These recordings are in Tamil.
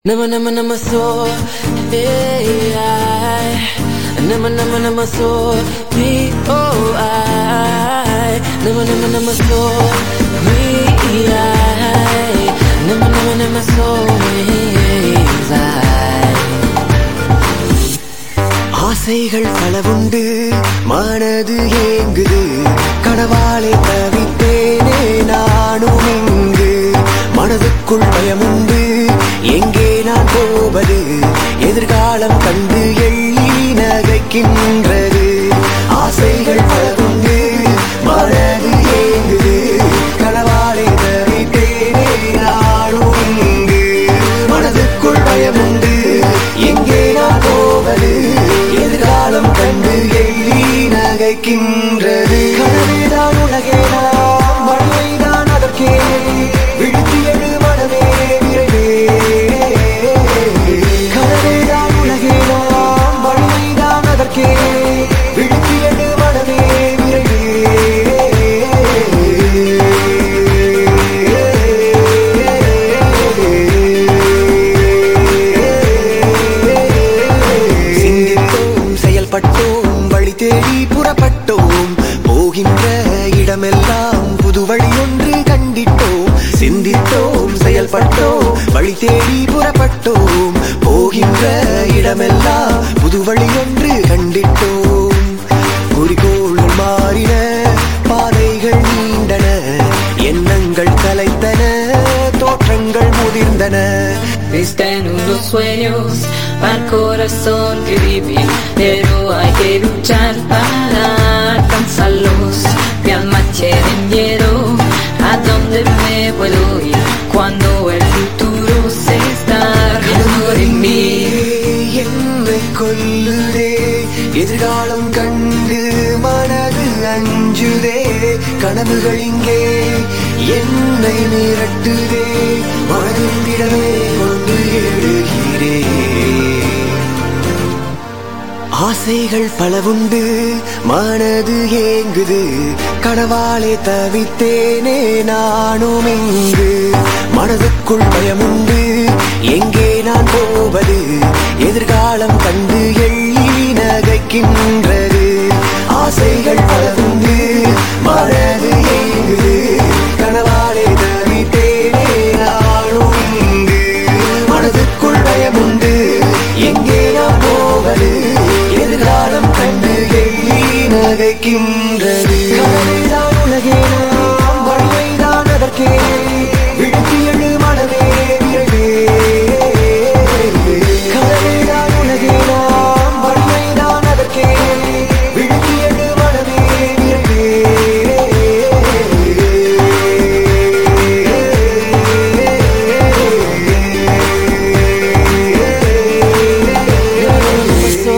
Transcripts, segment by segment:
Nama nama nama so AI Nama nama nama so B O I Nama nama nama so AI Nama nama nama so ஆசைகள் பலவுண்டு மனது ஏங்குது கனவாலை தவித்தேனே நானும் இங்கு மனதுக்குள் பயமுண்டு எங்கே நான் போவது எதிர்காலம் கண்டு எள்ளி நகைக்கின்றது ஆசைகள் பலவுண்டு மனது ஏங்குது கனவாலை தவித்தேனே நானும் இங்கு மனதுக்குள் பயமுண்டு எங்கே நான் போவது எதிர்காலம் கண்டு எள்ளி நகைக்கின்றது கனவேதான் உலகேதான் மழைதான் அதற்கே விடுத்து எழு மனமே விரைவே கனவேதான் உலகேதான் மழைதான் அதற்கே விடுத்து எழு மனமே சிந்தித்தோம் செயல்பட்டோம் வழி தேடி புறப்பட்டோம் போகின்ற இடமெல்லாம் புது வழி ஒன்று கண்டிட்டோம் சிந்தித்தோம் செயல்பட்டோம் வழி தேடி புறப்பட்டோம் போகின்ற இடமெல்லாம் புது வழி ஒன்று கண்டிட்டோம் குறிக்கோள்கள் மாறின பாதைகள் நீண்டன எண்ணங்கள் கலைத்தன தோற்றங்கள் முதிர்ந்தன Visten unos sueños para el corazón que vive, pero hay que luchar para alcanzarlos. Mi alma tiene miedo, ¿a dónde me puedo ir cuando el futuro se está riendo de mí? என்னை கொல்லுதே எதிர்காலம் கண்டு மனது அஞ்சுதே கனவுகள் இங்கே என்னை மிரட்டுதே மனதிடமே கொண்டு எழுகிறேன் ஆசைகள் பலவுண்டு மனது ஏங்குது கனவாலே தவித்தேனே நானும் இங்கு மனதுக்குள் பயமுண்டு எங்கே நான் போவது எதிர்காலம் கண்டு எள்ளி நகைக்கின்றது ஆசைகள் பலவுண்டு மனது ஏங்குது கனவாலே தவித்தேனே நானும் இங்கு மனதுக்குள் பயமுண்டு எங்கே நான் போவது எதிர்காலம் கண்டு எள்ளி நகைக்கின்றது கனவேதான் உலகே நாம் வழிமைதான் அதற்கே விடுத்து எழு மனமே விரைவே கனவேதான் உலகே நாம் வழிமைதான் அதற்கே விடுத்து எழு மனமே so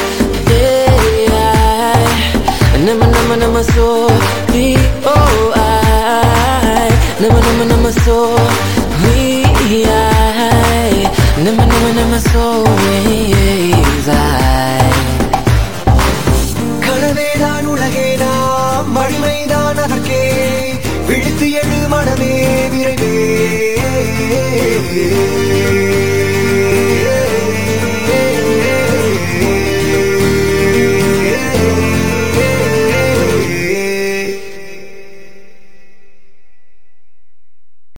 AI Nama nama nama so B O I Nama nama nama so AI Nama nama nama so AI கனவேதான் உலகே நாம் மடிமைதான் அதற்கே விழித்து எழு மனமே விரைவே